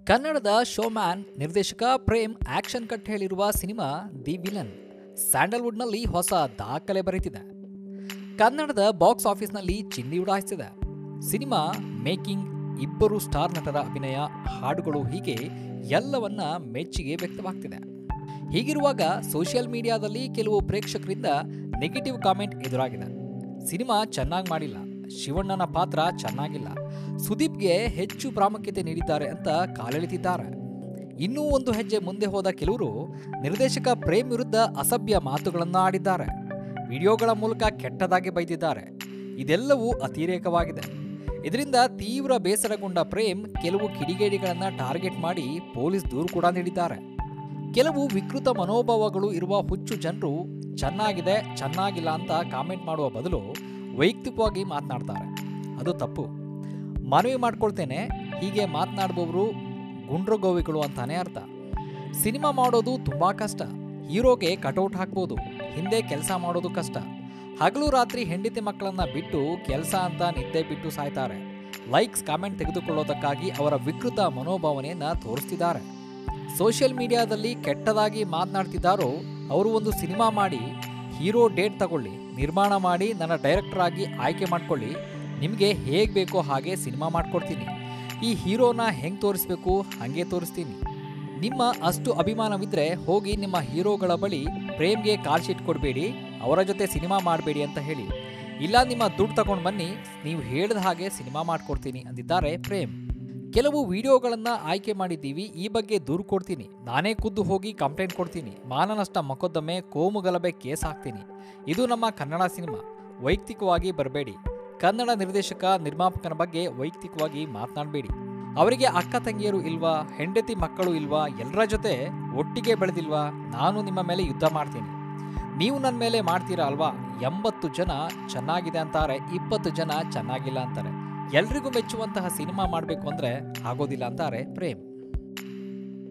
ಕನ್ನಡದ ಶೋಮ್ಯಾನ್ ನಿರ್ದೇಶಕ Prem action cut ಹೇಳಿರುವ ಸಿನಿಮಾ ದಿ ವಿಲನ್ ಸ್ಯಾಂಡಲ್ವುಡ್ನಲ್ಲಿ ಹೊಸ ದಾಖಲೆ ಬರೆದಿದೆ ಕನ್ನಡದ ಬಾಕ್ಸ್ ಆಫೀಸ್ನಲ್ಲಿ ಚಿನ್ನಿ ಉಡಾಯಿಸಿದೆ ಸಿನಿಮಾ ಮೇಕಿಂಗ್ ಇಬ್ಬರು ಸ್ಟಾರ್ ನಟರ ಅಭಿನಯ ಹಾಡುಗಳು ಹೀಗೆ ಎಲ್ಲವನ್ನ ಮೆಚ್ಚುಗೆ ವ್ಯಕ್ತವಾಗ್ತಿದೆ ಹೀಗಿರುವಾಗ ಸೋಷಿಯಲ್ ಮೀಡಿಯಾದಲ್ಲಿ ಕೆಲವು ಪ್ರೇಕ್ಷಕರಿಂದ ನೆಗೆಟಿವ್ ಕಾಮೆಂಟ್ ಎದುರಾಗಿದೆ ಸಿನಿಮಾ ಚೆನ್ನಾಗಿ ಮಾಡಿಲ್ಲ ಶಿವಣ್ಣನ ಪಾತ್ರ ಚೆನ್ನಾಗಿಲ್ಲ ಸುದೀಪ್ಗೆ ಹೆಚ್ಚು ಪ್ರಾಮುಖ್ಯತೆ ನೀಡಿದ್ದಾರೆ ಅಂತ ಕಾಲೆಳೆದಿದ್ದಾರೆ ಇನ್ನೂ ಒಂದು ಹೆಜ್ಜೆ ಮುಂದೆ ಹೋದ ಕೆಲವರು ನಿರ್ದೇಶಕ ಪ್ರೇಮ್ ವಿರುದ್ಧ ಅಸಭ್ಯ ಮಾತುಗಳನ್ನು ಆಡಿದ್ದಾರೆ ವಿಡಿಯೋಗಳ ಮೂಲಕ ಕೆಟ್ಟದಾಗಿ ಬೈದಿದ್ದಾರೆ ಇದೆಲ್ಲವೂ ಅತಿರೇಕವಾಗಿದೆ ಇದರಿಂದ ತೀವ್ರ ಬೇಸರಗೊಂಡ ಪ್ರೇಮ್ ಕೆಲವು ಕಿಡಿಗೇಡಿಗಳನ್ನ ಟಾರ್ಗೆಟ್ ಮಾಡಿ ಪೊಲೀಸ್ ದೂರು ಕೂಡ ನೀಡಿದ್ದಾರೆ ಕೆಲವು ವಿಕೃತ ಮನೋಭಾವಗಳು ಇರುವ ಹುಚ್ಚು ಜನರು ಚೆನ್ನಾಗಿದೆ ಚೆನ್ನಾಗಿಲ್ಲ ಅಂತ ಕಾಮೆಂಟ್ ಮಾಡುವ ಬದಲು ವೈಯಕ್ತಿಕವಾಗಿ ಮಾತನಾಡ್ತಾರೆ ಅದು ತಪ್ಪು ಮನವಿ ಮಾಡ್ಕೊಳ್ತೇನೆ ಹೀಗೆ ಮಾತನಾಡುವವರು ಗುಂಡ್ರಗೋವಿಗಳು ಅಂತಾನೆ ಅರ್ಥ ಸಿನಿಮಾ ಮಾಡೋದು ತುಂಬಾ ಕಷ್ಟ ಹೀರೋಗೆ ಕಟೌಟ್ ಹಾಕ್ಬೋದು ಹಿಂದೆ ಕೆಲಸ ಮಾಡೋದು ಕಷ್ಟ ಹಗಲು ರಾತ್ರಿ ಹೆಂಡತಿ ಮಕ್ಕಳನ್ನ ಬಿಟ್ಟು ಕೆಲಸ ಅಂತ ನಿದ್ದೆ ಬಿಟ್ಟು ಸಾಯ್ತಾರೆ ಲೈಕ್ಸ್ ಕಾಮೆಂಟ್ ತೆಗೆದುಕೊಳ್ಳೋದಕ್ಕಾಗಿ ಅವರ ವಿಕೃತ ಮನೋಭಾವನೆಯನ್ನ ತೋರಿಸ್ತಿದ್ದಾರೆ ಸೋಷಿಯಲ್ ಮೀಡಿಯಾದಲ್ಲಿ ಕೆಟ್ಟದಾಗಿ ಮಾತನಾಡ್ತಿದ್ದಾರೋ ಅವರು ಒಂದು ಸಿನಿಮಾ ಮಾಡಿ ಹೀರೋ ಡೇಟ್ ತಗೊಳ್ಳಿ ನಿರ್ಮಾಣ ಮಾಡಿ ನನ್ನ ಡೈರೆಕ್ಟರ್ ಆಗಿ ಆಯ್ಕೆ ಮಾಡ್ಕೊಳ್ಳಿ ನಿಮಗೆ ಹೇಗೆ ಬೇಕೋ ಹಾಗೆ ಸಿನಿಮಾ ಮಾಡ್ಕೊಡ್ತೀನಿ ಈ ಹೀರೋನ ಹೆಂಗೆ ತೋರಿಸ್ಬೇಕು ಹಾಗೆ ತೋರಿಸ್ತೀನಿ ನಿಮ್ಮ ಅಷ್ಟು ಅಭಿಮಾನವಿದ್ರೆ ಹೋಗಿ ನಿಮ್ಮ ಹೀರೋಗಳ ಬಳಿ ಪ್ರೇಮ್ಗೆ ಕಾಲ್ ಶೀಟ್ ಕೊಡಬೇಡಿ ಅವರ ಜೊತೆ ಸಿನಿಮಾ ಮಾಡಬೇಡಿ ಅಂತ ಹೇಳಿ ಇಲ್ಲ ನಿಮ್ಮ ದುಡ್ಡು ತಗೊಂಡು ಬನ್ನಿ ನೀವು ಹೇಳಿದ ಹಾಗೆ ಸಿನಿಮಾ ಮಾಡ್ಕೊಡ್ತೀನಿ ಅಂದಿದ್ದಾರೆ ಪ್ರೇಮ್ ಕೆಲವು ವಿಡಿಯೋಗಳನ್ನ ಆಯ್ಕೆ ಮಾಡಿದ್ದೀವಿ ಈ ಬಗ್ಗೆ ದೂರು ಕೊಡ್ತೀನಿ ನಾನೇ ಖುದ್ದು ಹೋಗಿ ಕಂಪ್ಲೇಂಟ್ ಕೊಡ್ತೀನಿ ಮಾನನಷ್ಟ ಮೊಕದ್ದಮೆ ಕೋಮು ಗಲಭೆ ಕೇಸ್ ಹಾಕ್ತೀನಿ ಇದು ನಮ್ಮ ಕನ್ನಡ ಸಿನಿಮಾ ವೈಯಕ್ತಿಕವಾಗಿ ಬರಬೇಡಿ ಕನ್ನಡ ನಿರ್ದೇಶಕ ನಿರ್ಮಾಪಕನ ಬಗ್ಗೆ ವೈಯಕ್ತಿಕವಾಗಿ ಮಾತನಾಡಬೇಡಿ ಅವರಿಗೆ ಅಕ್ಕ ತಂಗಿಯರು ಇಲ್ವಾ ಹೆಂಡತಿ ಮಕ್ಕಳು ಇಲ್ವಾ ಎಲ್ಲರ ಜೊತೆ ಒಟ್ಟಿಗೆ ಬೆಳೆದಿಲ್ವಾ ನಾನು ನಿಮ್ಮ ಮೇಲೆ ಯುದ್ಧ ಮಾಡ್ತೀನಿ ನೀವು ನನ್ನ ಮೇಲೆ ಮಾಡ್ತೀರಾ ಅಲ್ವಾ ಎಂಬತ್ತು ಜನ ಚೆನ್ನಾಗಿದೆ ಅಂತಾರೆ ಇಪ್ಪತ್ತು ಜನ ಚೆನ್ನಾಗಿಲ್ಲ ಅಂತಾರೆ ಎಲ್ರಿಗೂ ಮೆಚ್ಚುವಂತಹ ಸಿನಿಮಾ ಮಾಡಬೇಕು ಅಂದ್ರೆ ಆಗೋದಿಲ್ಲ ಅಂತಾರೆ ಪ್ರೇಮ್